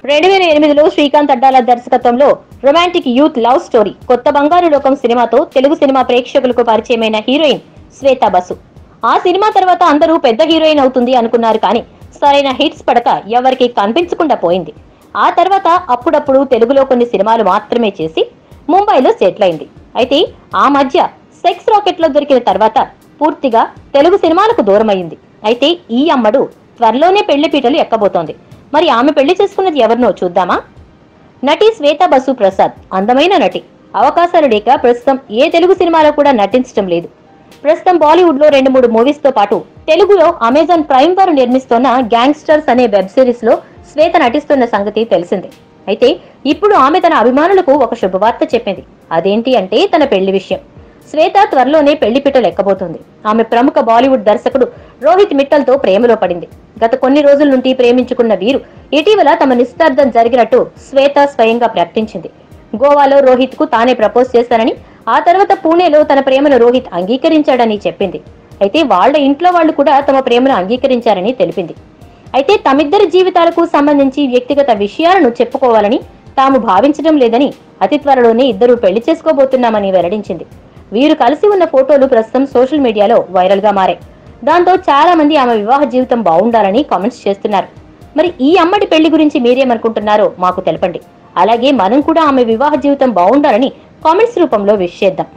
రెండు వేల ఎనిమిదిలో శ్రీకాంత్ అడ్డాల దర్శకత్వంలో రొమాంటిక్ యూత్ లవ్ స్టోరీ కొత్త బంగారు లోకం సినిమాతో తెలుగు సినిమా ప్రేక్షకులకు పరిచయమైన హీరోయిన్ శ్వేతా బసు ఆ సినిమా తర్వాత అందరూ పెద్ద హీరోయిన్ అవుతుంది అనుకున్నారు కానీ సరైన హిట్స్ పడక ఎవరికి కనిపించకుండా పోయింది ఆ తర్వాత అప్పుడప్పుడు తెలుగులో కొన్ని సినిమాలు మాత్రమే చేసి ముంబైలో సెటిల్ అయింది అయితే ఆ మధ్య సెక్స్ రాకెట్ లో దొరికిన తర్వాత పూర్తిగా తెలుగు సినిమాలకు దూరమైంది అయితే ఈ అమ్మడు త్వరలోనే పెళ్లి పీటలు ఎక్కబోతోంది మరి ఆమె పెళ్లి చేసుకున్నది ఎవరినో చూద్దామా నటి శ్వేత బసు ప్రసాద్ అందమైన నటి అవకాశాలు లేక ప్రస్తుతం ఏ తెలుగు సినిమాలో కూడా నటించడం లేదు ప్రస్తుతం బాలీవుడ్ లో రెండు మూడు మూవీస్ తో పాటు తెలుగులో అమెజాన్ ప్రైమ్ వారు నిర్మిస్తున్న గ్యాంగ్స్టర్స్ అనే వెబ్ సిరీస్ లో శ్వేత నటిస్తున్న సంగతి తెలిసిందే అయితే ఇప్పుడు ఆమె తన అభిమానులకు ఒక శుభవార్త చెప్పింది అదేంటి అంటే తన పెళ్లి విషయం శ్వేత త్వరలోనే పెళ్లి పిట్టలు ఎక్కబోతుంది ఆమె ప్రముఖ బాలీవుడ్ దర్శకుడు రోహిత్ మిట్టల్ తో ప్రేమలో పడింది గత కొన్ని రోజుల నుండి ప్రేమించుకున్న వీరు ఇటీవల తమ నిశ్చితార్థం జరిగినట్టు శ్వేత స్వయంగా ప్రకటించింది గోవాలో రోహిత్ కు తానే ప్రపోజ్ చేశానని ఆ తర్వాత పూణేలో తన ప్రేమను రోహిత్ అంగీకరించాడని చెప్పింది అయితే వాళ్ళ ఇంట్లో వాళ్ళు కూడా తమ ప్రేమను అంగీకరించారని తెలిపింది అయితే తమిద్దరి జీవితాలకు సంబంధించి వ్యక్తిగత విషయాలను చెప్పుకోవాలని తాము భావించడం లేదని అతి త్వరలోనే ఇద్దరు పెళ్లి చేసుకోబోతున్నామని వెల్లడించింది వీరు కలిసి ఉన్న ఫోటోలు ప్రస్తుతం సోషల్ మీడియాలో వైరల్ గా మారాయి దాంతో చాలా మంది ఆమె వివాహ జీవితం బాగుండాలని కామెంట్స్ చేస్తున్నారు మరి ఈ అమ్మడి పెళ్లి గురించి మీరేమనుకుంటున్నారో మాకు తెలపండి అలాగే మనం కూడా ఆమె వివాహ జీవితం బాగుండాలని కామెంట్స్ రూపంలో విష్ చేద్దాం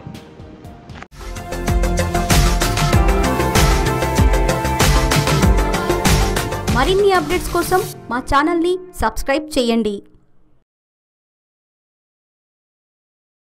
మరిన్ని అప్డేట్స్ కోసం మా ఛానల్ని సబ్స్క్రైబ్ చేయండి